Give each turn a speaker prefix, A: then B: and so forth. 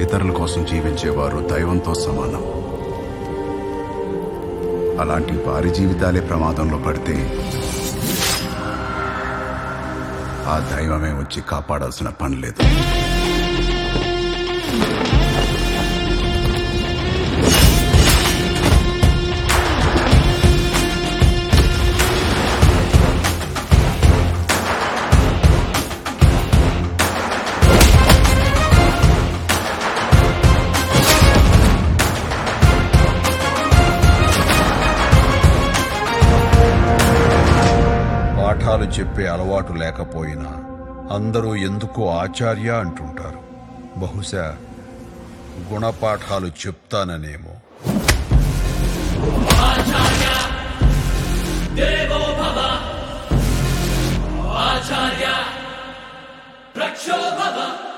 A: ఇతరుల కోసం జీవించేవారు దైవంతో సమానం అలాంటి వారి జీవితాలే ప్రమాదంలో పడితే ఆ దైవమే వచ్చి కాపాడాల్సిన పని లేదు
B: పాఠాలు చెప్పే అలవాటు లేకపోయినా అందరూ ఎందుకో ఆచార్య అంటుంటారు బహుశా గుణపాఠాలు చెప్తాననేమో
C: ఆచార్య ప్రక్షోభవ